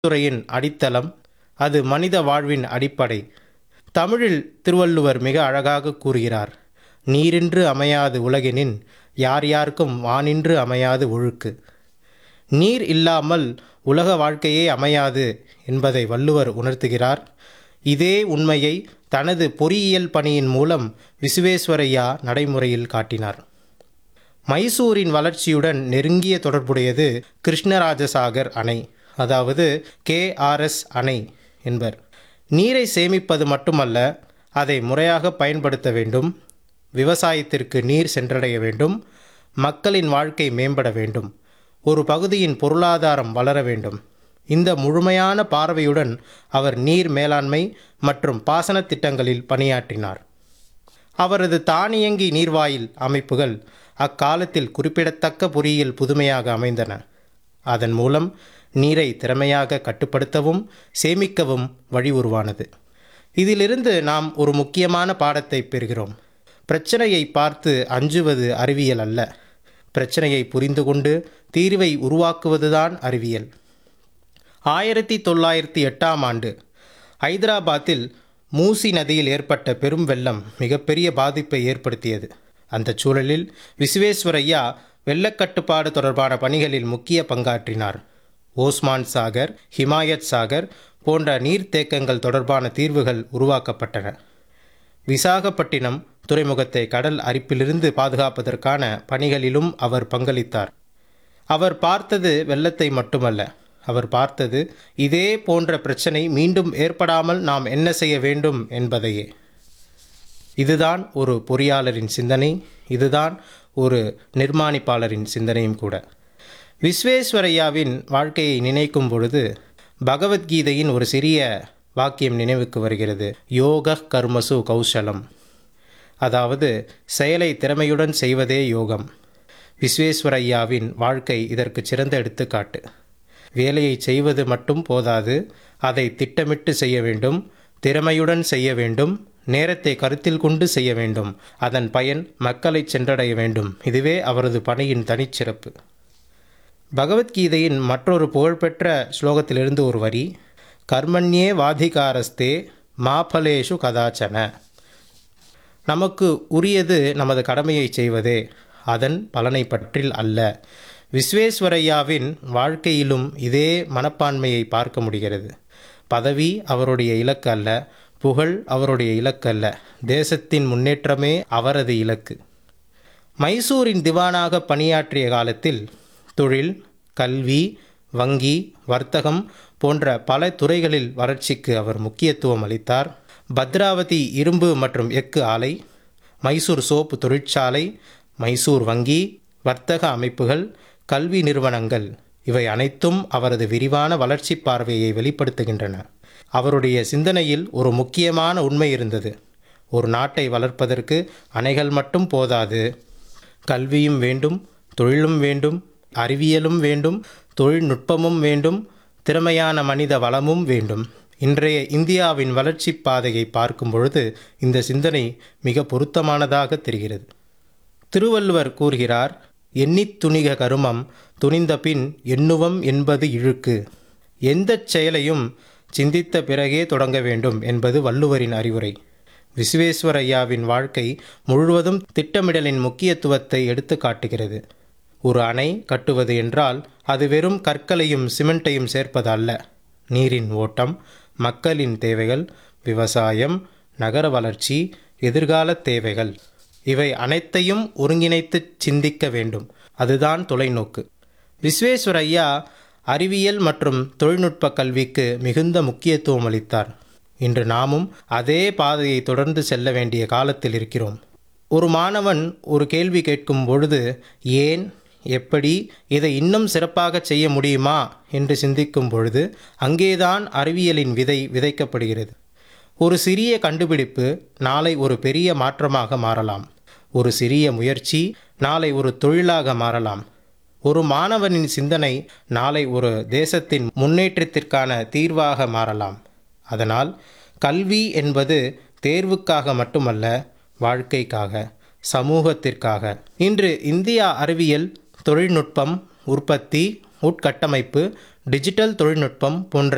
துறையின் அடித்தளம் அது மனித வாழ்வின் அடிப்படை தமிழில் திருவள்ளுவர் மிக அழகாக கூறுகிறார் நீரின்று அமையாது உலகினின் யார் யார்க்கும் வானின்று அமையாது ஒழுக்கு நீர் இல்லாமல் உலக வாழ்க்கையே அமையாது என்பதை வள்ளுவர் உணர்த்துகிறார் இதே உண்மையை தனது பொறியியல் பணியின் மூலம் விசுவேஸ்வரையா நடைமுறையில் காட்டினார் மைசூரின் வளர்ச்சியுடன் நெருங்கிய தொடர்புடையது கிருஷ்ணராஜசாகர் அணை அதாவது கேஆர்எஸ் அணை என்பர் நீரை சேமிப்பது மட்டுமல்ல அதை முறையாக பயன்படுத்த வேண்டும் விவசாயத்திற்கு நீர் சென்றடைய வேண்டும் மக்களின் வாழ்க்கை மேம்பட வேண்டும் ஒரு பகுதியின் பொருளாதாரம் வளர வேண்டும் இந்த முழுமையான பார்வையுடன் அவர் நீர் மேலாண்மை மற்றும் பாசனத் திட்டங்களில் பணியாற்றினார் அவரது தானியங்கி நீர்வாயில் அமைப்புகள் அக்காலத்தில் குறிப்பிடத்தக்க பொறியியல் புதுமையாக அமைந்தன அதன் மூலம் நீரை திறமையாக கட்டுப்படுத்தவும் சேமிக்கவும் வழி உருவானது இதிலிருந்து நாம் ஒரு முக்கியமான பாடத்தை பெறுகிறோம் பிரச்சனையை பார்த்து அஞ்சுவது அறிவியல் அல்ல பிரச்சனையை புரிந்து கொண்டு தீர்வை உருவாக்குவதுதான் அறிவியல் ஆயிரத்தி தொள்ளாயிரத்தி எட்டாம் ஆண்டு ஐதராபாத்தில் மூசி நதியில் ஏற்பட்ட பெரும் வெள்ளம் மிகப்பெரிய பாதிப்பை ஏற்படுத்தியது அந்த சூழலில் விஸ்வேஸ்வரையா வெள்ளக்கட்டுப்பாடு தொடர்பான பணிகளில் முக்கிய பங்காற்றினார் ஓஸ்மான் சாகர் ஹிமாயத் சாகர் போன்ற நீர்த்தேக்கங்கள் தொடர்பான தீர்வுகள் உருவாக்கப்பட்டன விசாகப்பட்டினம் துறைமுகத்தை கடல் அரிப்பிலிருந்து பாதுகாப்பதற்கான பணிகளிலும் அவர் பங்களித்தார் அவர் பார்த்தது வெள்ளத்தை மட்டுமல்ல அவர் பார்த்தது இதே போன்ற பிரச்சனை மீண்டும் ஏற்படாமல் நாம் என்ன செய்ய வேண்டும் என்பதையே இதுதான் ஒரு பொறியாளரின் சிந்தனை இதுதான் ஒரு நிர்மாணிப்பாளரின் சிந்தனையும் கூட விஸ்வேஸ்வரையாவின் வாழ்க்கையை நினைக்கும் பொழுது பகவத்கீதையின் ஒரு சிறிய வாக்கியம் நினைவுக்கு வருகிறது யோக கர்மசு கௌசலம் அதாவது செயலை திறமையுடன் செய்வதே யோகம் விஸ்வேஸ்வரையாவின் வாழ்க்கை இதற்கு சிறந்த எடுத்துக்காட்டு வேலையை செய்வது மட்டும் போதாது அதை திட்டமிட்டு செய்ய வேண்டும் திறமையுடன் செய்ய வேண்டும் நேரத்தை கருத்தில் கொண்டு செய்ய வேண்டும் அதன் பயன் மக்களை சென்றடைய வேண்டும் இதுவே அவரது பணியின் தனிச்சிறப்பு பகவத்கீதையின் மற்றொரு புகழ்பெற்ற ஸ்லோகத்திலிருந்து ஒரு வரி கர்மண்யே வாதிகாரஸ்தே மாபலேஷு கதாச்சன நமக்கு உரியது நமது கடமையை செய்வதே அதன் பலனை பற்றில் அல்ல விஸ்வேஸ்வரையாவின் வாழ்க்கையிலும் இதே மனப்பான்மையை பார்க்க முடிகிறது பதவி அவருடைய இலக்கு அல்ல புகழ் அவருடைய இலக்கு அல்ல தேசத்தின் முன்னேற்றமே அவரது இலக்கு மைசூரின் திவானாக பணியாற்றிய காலத்தில் தொழில் கல்வி வங்கி வர்த்தகம் போன்ற பல துறைகளில் வளர்ச்சிக்கு அவர் முக்கியத்துவம் அளித்தார் பத்ராவதி இரும்பு மற்றும் எஃகு ஆலை மைசூர் சோப்பு தொழிற்சாலை மைசூர் வங்கி வர்த்தக அமைப்புகள் கல்வி நிறுவனங்கள் இவை அனைத்தும் அவரது விரிவான வளர்ச்சி பார்வையை வெளிப்படுத்துகின்றன அவருடைய சிந்தனையில் ஒரு முக்கியமான உண்மை இருந்தது ஒரு நாட்டை வளர்ப்பதற்கு அணைகள் மட்டும் போதாது கல்வியும் வேண்டும் தொழிலும் வேண்டும் அறிவியலும் வேண்டும் தொழில்நுட்பமும் வேண்டும் திறமையான மனித வளமும் வேண்டும் இன்றைய இந்தியாவின் வளர்ச்சி பாதையை பார்க்கும் பொழுது இந்த சிந்தனை மிக பொருத்தமானதாக தெரிகிறது திருவள்ளுவர் கூறுகிறார் எண்ணித் துணிக கருமம் துணிந்த பின் எண்ணுவம் என்பது இழுக்கு எந்த செயலையும் சிந்தித்த பிறகே தொடங்க வேண்டும் என்பது வள்ளுவரின் அறிவுரை விஸ்வேஸ்வரையாவின் வாழ்க்கை முழுவதும் திட்டமிடலின் முக்கியத்துவத்தை எடுத்து காட்டுகிறது ஒரு அணை கட்டுவது என்றால் அது வெறும் கற்களையும் சிமெண்ட்டையும் சேர்ப்பது அல்ல நீரின் ஓட்டம் மக்களின் தேவைகள் விவசாயம் நகர வளர்ச்சி எதிர்கால தேவைகள் இவை அனைத்தையும் ஒருங்கிணைத்து சிந்திக்க வேண்டும் அதுதான் தொலைநோக்கு விஸ்வேஸ்வரையா அறிவியல் மற்றும் தொழில்நுட்ப கல்விக்கு மிகுந்த முக்கியத்துவம் அளித்தார் இன்று நாமும் அதே பாதையை தொடர்ந்து செல்ல வேண்டிய காலத்தில் இருக்கிறோம் ஒரு மாணவன் ஒரு கேள்வி கேட்கும் பொழுது ஏன் எப்படி இதை இன்னும் சிறப்பாக செய்ய முடியுமா என்று சிந்திக்கும் பொழுது அங்கேதான் அறிவியலின் விதை விதைக்கப்படுகிறது ஒரு சிறிய கண்டுபிடிப்பு நாளை ஒரு பெரிய மாற்றமாக மாறலாம் ஒரு சிறிய முயற்சி நாளை ஒரு தொழிலாக மாறலாம் ஒரு மாணவனின் சிந்தனை நாளை ஒரு தேசத்தின் முன்னேற்றத்திற்கான தீர்வாக மாறலாம் அதனால் கல்வி என்பது தேர்வுக்காக மட்டுமல்ல வாழ்க்கைக்காக சமூகத்திற்காக இன்று இந்தியா அறிவியல் தொழில்நுட்பம் உற்பத்தி உட்கட்டமைப்பு டிஜிட்டல் தொழில்நுட்பம் போன்ற